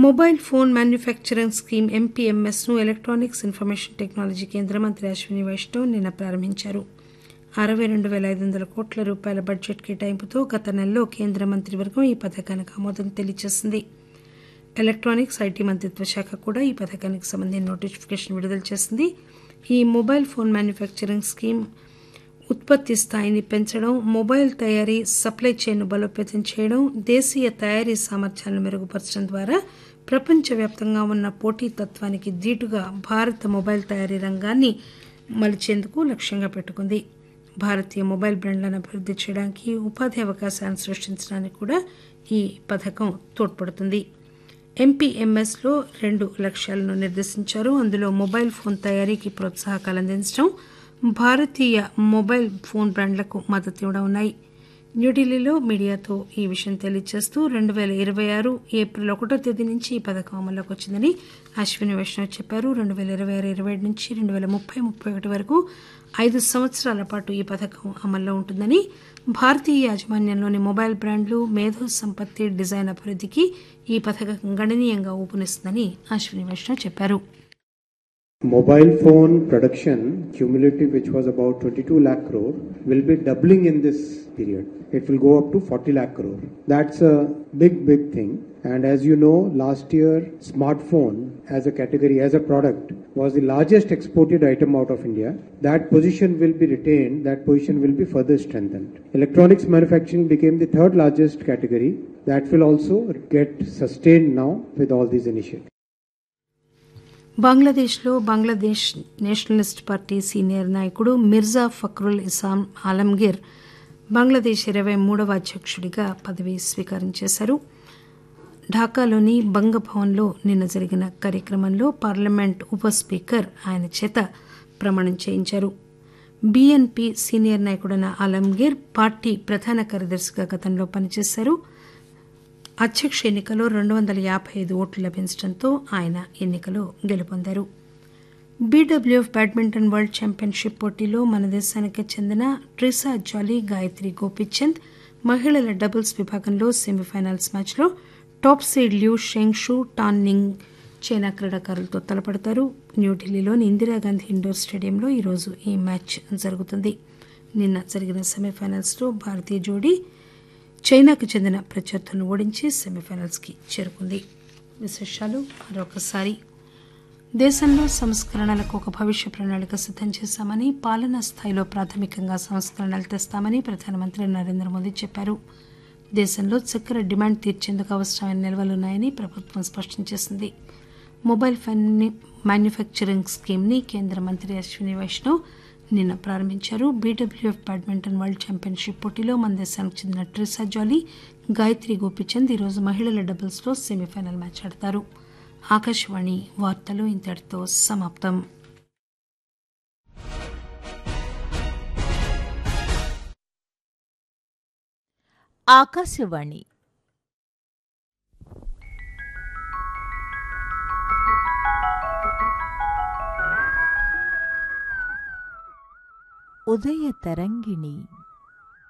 Mobile phone manufacturing scheme ఎంపీఎంఎస్ను electronics information technology కేంద్ర మంత్రి అశ్విని వైష్ణవ్ నిన్న ప్రారంభించారు అరవై రెండు పేల ఐదు వందల కోట్ల రూపాయల బడ్జెట్ కేటాయింపుతో గత నెలలో కేంద్ర మంత్రివర్గం ఈ పథకానికి ఆమోదం తెలియజేసింది ఎలక్ట్రానిక్స్ ఐటీ మంత్రిత్వ శాఖ కూడా ఈ పథకానికి సంబంధించిన నోటిఫికేషన్ విడుదల చేసింది ఈ మొబైల్ ఫోన్ మ్యానుఫ్యాక్చరింగ్ స్కీమ్ ఉత్పత్తి స్థాయిని పెంచడం మొబైల్ తయారీ సప్లై చైన్ను బలోపేతం చేయడం దేశీయ తయారీ సామర్థ్యాలను మెరుగుపరచడం ద్వారా ప్రపంచవ్యాప్తంగా ఉన్న పోటీతత్వానికి ధీటుగా భారత మొబైల్ తయారీ రంగాన్ని మలిచేందుకు లక్ష్యంగా పెట్టుకుంది భారతీయ మొబైల్ బ్రాండ్లను అభివృద్ధి చేయడానికి ఉపాధి అవకాశాలను సృష్టించడానికి కూడా ఈ పథకం తోడ్పడుతుంది ఎంపీఎంఎస్లో రెండు లక్ష్యాలను నిర్దేశించారు అందులో మొబైల్ ఫోన్ తయారీకి ప్రోత్సాహకాలు అందించడం భారతీయ మొబైల్ ఫోన్ బ్రాండ్లకు మద్దతు ఇవ్వడం ఉన్నాయి న్యూఢిల్లీలో మీడియాతో ఈ విషయం తెలియజేస్తూ రెండు పేల ఇరవై ఆరు ఏప్రిల్ ఒకటో తేదీ నుంచి ఈ పథకం అమల్లోకి వచ్చిందని అశ్విని వైష్ణవ్ చెప్పారు రెండు పేల ఇరవై ఆరు ఇరవై ఏడు నుంచి రెండు వేల ముప్పై ముప్పై ఒకటి వరకు ఐదు సంవత్సరాల పాటు ఈ పథకం అమల్లో ఉంటుందని భారతీయ యాజమాన్యంలోని మొబైల్ బ్రాండ్లు మేధో సంపత్తి డిజైన్ అభివృద్ధికి ఈ పథకం గణనీయంగా ఊపునిస్తుందని అశ్విని వైష్ణవ్ చెప్పారు Mobile phone production cumulative, which was about 22 lakh crore, will be doubling in this period. It will go up to 40 lakh crore. That's a big, big thing. And as you know, last year, smartphone as a category, as a product, was the largest exported item out of India. That position will be retained, that position will be further strengthened. Electronics manufacturing became the third largest category. That will also get sustained now with all these initiatives. బంగ్లాదేశ్లో Bangladesh Nationalist party senior నాయకుడు మిర్జా ఫక్రుల్ ఇసాం ఆలంగీర్ బంగ్లాదేశ్ ఇరవై మూడవ అధ్యక్షుడిగా పదవీ స్వీకారం చేశారు ఢాకాలోని బంగభవన్లో నిన్న జరిగిన కార్యక్రమంలో పార్లమెంట్ ఉప స్పీకర్ ఆయన చేత ప్రమాణం చేయించారు బీఎన్పీ సీనియర్ నాయకుడైన ఆలంగీర్ పార్టీ ప్రధాన కార్యదర్శిగా గతంలో పనిచేశారు అధ్యక్ష ఎన్నికలో రెండు వందల యాభై ఐదు ఓట్లు లభించడంతో ఆయన ఎన్నికలో గెలుపొందారు బీడబ్ల్యూఎఫ్ బ్యాడ్మింటన్ వరల్డ్ ఛాంపియన్షిప్ పోటీలో మన దేశానికి చెందిన ట్రిసా జాలీ గాయత్రి గోపిచంద్ మహిళల డబుల్స్ విభాగంలో సెమీఫైనల్స్ మ్యాచ్లో టాప్ సీడ్ ల్యూ షెంగ్షు టాన్ నింగ్ చైనా క్రీడాకారులతో తలపడతారు న్యూఢిల్లీలోని ఇందిరాగాంధీ ఇండోర్ స్టేడియంలో ఈరోజు ఈ మ్యాచ్ జరుగుతుంది నిన్న జరిగిన సెమీఫైనల్స్లో భారతీయ జోడీ చైనాకు చెందిన ప్రత్యర్థులను ఓడించి సెమీఫైనల్స్కి చేరుకుంది విశేషాలు మరొకసారి దేశంలో సంస్కరణలకు ఒక భవిష్య ప్రణాళిక సిద్దం చేశామని పాలనా స్థాయిలో ప్రాథమికంగా సంస్కరణలు తెస్తామని ప్రధానమంత్రి నరేంద్ర మోదీ చెప్పారు దేశంలో చక్కెర డిమాండ్ తీర్చేందుకు అవసరమైన నిల్వలున్నాయని ప్రభుత్వం స్పష్టం చేసింది మొబైల్ ఫోన్ మ్యానుఫ్యాక్చరింగ్ స్కీమ్ని కేంద్ర మంత్రి అశ్విని వైష్ణవ్ నిన్న ప్రారంభించారు బీడబ్ల్యూఎఫ్ బ్యాడ్మింటన్ వరల్డ్ ఛాంపియన్షిప్ పోటీలో మన దేశానికి చెందిన ట్రిసా జాలీ గాయత్రి గోపిచంద్ ఈరోజు మహిళల డబుల్స్లో సెమీఫైనల్ మ్యాచ్ ఆడతారు ఆకాశవాణి వార్తలు ఇంతటితో సమాప్తం ఆకాశవాణి ఉదయ తరంగిణి